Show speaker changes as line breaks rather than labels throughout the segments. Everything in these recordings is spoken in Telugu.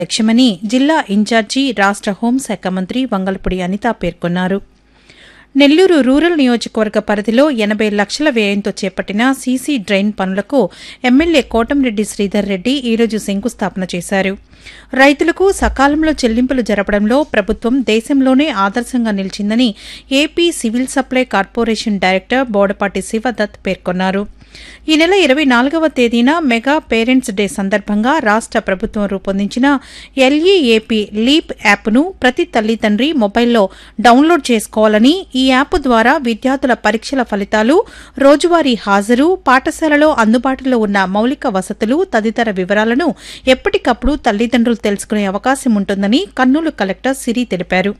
లక్ష్యమని జిల్లా ఇన్ఛార్జి రాష్ట్ర హోంశాఖ మంత్రి వంగల్పూడి అనిత పేర్కొన్నారు నెల్లూరు రూరల్ నియోజకవర్గ పరిధిలో ఎనభై లక్షల వ్యయంతో చేపట్టిన సీసీ డ్రైన్ పనులకు ఎమ్మెల్యే కోటంరెడ్డి శ్రీధర్ రెడ్డి ఈరోజు శంకుస్థాపన చేశారు రైతులకు సకాలంలో చెల్లింపులు జరపడంలో ప్రభుత్వం దేశంలోనే ఆదర్శంగా నిలిచిందని AP civil supply corporation director Bodapati Sivadatt పేర్కొన్నారు ఈ నెల ఇరవై నాలుగవ తేదీన మెగా పేరెంట్స్ డే సందర్భంగా రాష్ట్ర ప్రభుత్వం రూపొందించిన ఎల్ఈఏపీ లీప్ యాప్ను ప్రతి తల్లిదండ్రి మొబైల్లో డౌన్లోడ్ చేసుకోవాలని ఈ యాప్ ద్వారా విద్యార్థుల పరీక్షల ఫలితాలు రోజువారీ హాజరు పాఠశాలలో అందుబాటులో ఉన్న మౌలిక వసతులు తదితర వివరాలను ఎప్పటికప్పుడు తల్లిదండ్రులు తెలుసుకునే అవకాశం ఉంటుందని కర్నూలు కలెక్టర్ సిరి తెలిపారు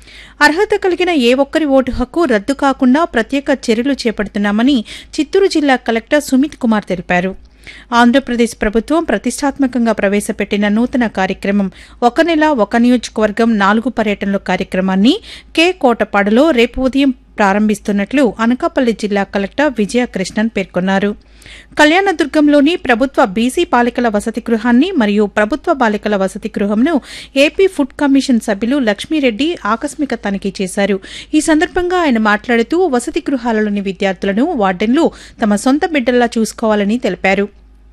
అర్హత కలిగిన ఏ ఒక్కరి ఓటు హక్కు రద్దు కాకుండా ప్రత్యేక చర్యలు చేపడుతున్నామని చిత్తూరు జిల్లా కలెక్టర్ సుమిత్ కుమార్ తెలిపారు ఆంధ్రప్రదేశ్ ప్రభుత్వం ప్రతిష్టాత్మకంగా ప్రవేశపెట్టిన నూతన కార్యక్రమం ఒక నెల ఒక నియోజకవర్గం నాలుగు పర్యటనలు కార్యక్రమాన్ని కె కోటపాడులో రేపు ఉదయం ప్రారంభిస్తున్నట్లు అనకాపల్లి జిల్లా కలెక్టర్ విజయకృష్ణన్ పేర్కొన్నారు కళ్యాణదుర్గంలోని ప్రభుత్వ బీసీ బాలికల వసతి గృహాన్ని మరియు ప్రభుత్వ బాలికల వసతి గృహంను ఏపీ ఫుడ్ కమిషన్ సభ్యులు లక్ష్మీరెడ్డి ఆకస్మిక తనిఖీ చేశారు ఈ సందర్భంగా ఆయన మాట్లాడుతూ వసతి గృహాలలోని విద్యార్థులను వార్డెన్లు తమ సొంత బిడ్డల్లా చూసుకోవాలని తెలిపారు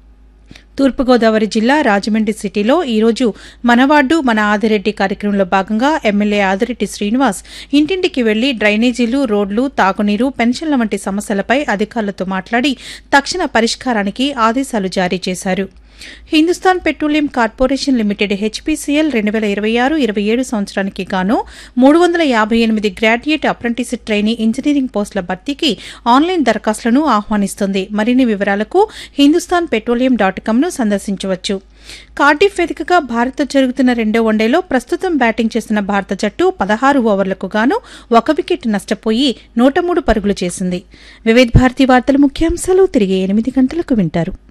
తూర్పుగోదావరి జిల్లా రాజమండ్రి సిటీలో ఈరోజు మనవార్డు మన ఆదిరెడ్డి కార్యక్రమంలో భాగంగా ఎమ్మెల్యే ఆదిరెడ్డి శ్రీనివాస్ ఇంటింటికి వెళ్లి డ్రైనేజీలు రోడ్లు తాగునీరు పెన్షన్ల వంటి సమస్యలపై అధికారులతో మాట్లాడి తక్షణ పరిష్కారానికి ఆదేశాలు జారీ చేశారు Hindustan petroleum corporation limited HPCL రెండు వేల ఇరవై ఆరు ఇరవై ఏడు సంవత్సరానికి గాను మూడు వందల యాభై ఎనిమిది గ్రాడ్యుయేట్ అప్రెంటిస్ ట్రైనీ ఇంజనీరింగ్ పోస్టుల భర్తీకి ఆన్లైన్ దరఖాస్తులను ఆహ్వానిస్తుంది మరిన్ని వివరాలకు హిందుస్థాన్ పెట్రోలియం డాట్ కామ్ను సందర్శించవచ్చు కార్డిఫ్ వేదికగా భారత్ జరుగుతున్న రెండో వన్డేలో ప్రస్తుతం బ్యాటింగ్ చేస్తున్న భారత జట్టు పదహారు ఓవర్లకు గాను ఒక వికెట్ నష్టపోయి నూట మూడు పరుగులు చేసింది వివిధ భారతీ వార్తల ముఖ్యాంశాలు తిరిగి ఎనిమిది గంటలకు వింటారు